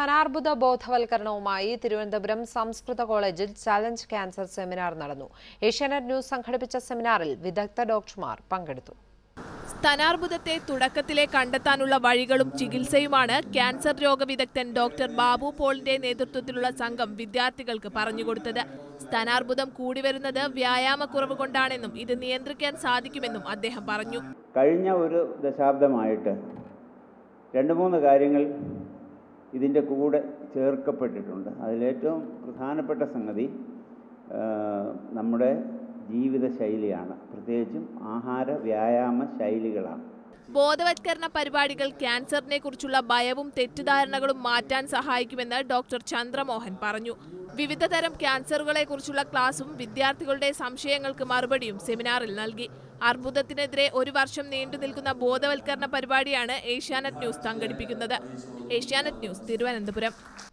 സ്ഥാനാർബുദ ബോധവൽക്കരണവുമായി തിരുവനന്തപുരം സംസ്കൃത കോളേജിൽ challenge cancer seminar നടന്നു ഏഷ്യാനെറ്റ് ന്യൂസ് സംഘടിപ്പിച്ച സെമിനാറിൽ വിദഗ്ധ ഡോക്ടർമാർ പങ്കെടുത്തു സ്തനാർബുദത്തെ തുടക്കത്തിലെ കണ്ടെത്താനുള്ള വഴികളും ചികിത്സയുമാണ് ക്യാൻസർ രോഗവിദഗ്ധൻ ഡോക്ടർ ബാബു പോളിന്റെ നേതൃത്വത്തിലുള്ള സംഘം വിദ്യാർത്ഥികൾക്ക് പറഞ്ഞുകൊടുത്തത് സ്തനാർബുദം കൂടിവരുന്നത് വ്യായാമക്കുറവ് കൊണ്ടാണെന്നും ഇത് നിയന്ത്രിക്കാൻ സാധിക്കുമെന്നും അദ്ദേഹം പറഞ്ഞു കഴിഞ്ഞ ഒരു ദശാബ്ദമായിട്ട് രണ്ട് മൂന്ന് കാര്യങ്ങൾ ഇതിൻ്റെ കൂടെ ചേർക്കപ്പെട്ടിട്ടുണ്ട് അതിലേറ്റവും പ്രധാനപ്പെട്ട സംഗതി ആ, നമ്മുടെ ജീവിത ശൈലിയാണ് പ്രത്യേകിച്ചും ആഹാര വ്യായാമ ശൈലികളാണ് ബോധവത്കരണ പരിപാടികൾ ക്യാൻസറിനെ കുറിച്ചുള്ള ഭയവും തെറ്റിദ്ധാരണകളും മാറ്റാൻ സഹായിക്കുമെന്ന് ഡോക്ടർ ചന്ദ്രമോഹൻ പറഞ്ഞു വിവിധ തരം ക്യാൻസറുകളെ കുറിച്ചുള്ള ക്ലാസും വിദ്യാർത്ഥികളുടെ സംശയങ്ങൾക്ക് മറുപടിയും സെമിനാറിൽ നൽകി അർബുദത്തിനെതിരെ ഒരു വർഷം നീണ്ടു നിൽക്കുന്ന ബോധവൽക്കരണ പരിപാടിയാണ് ഏഷ്യാനെറ്റ് ന്യൂസ് സംഘടിപ്പിക്കുന്നത് ഏഷ്യാനെറ്റ് ന്യൂസ് തിരുവനന്തപുരം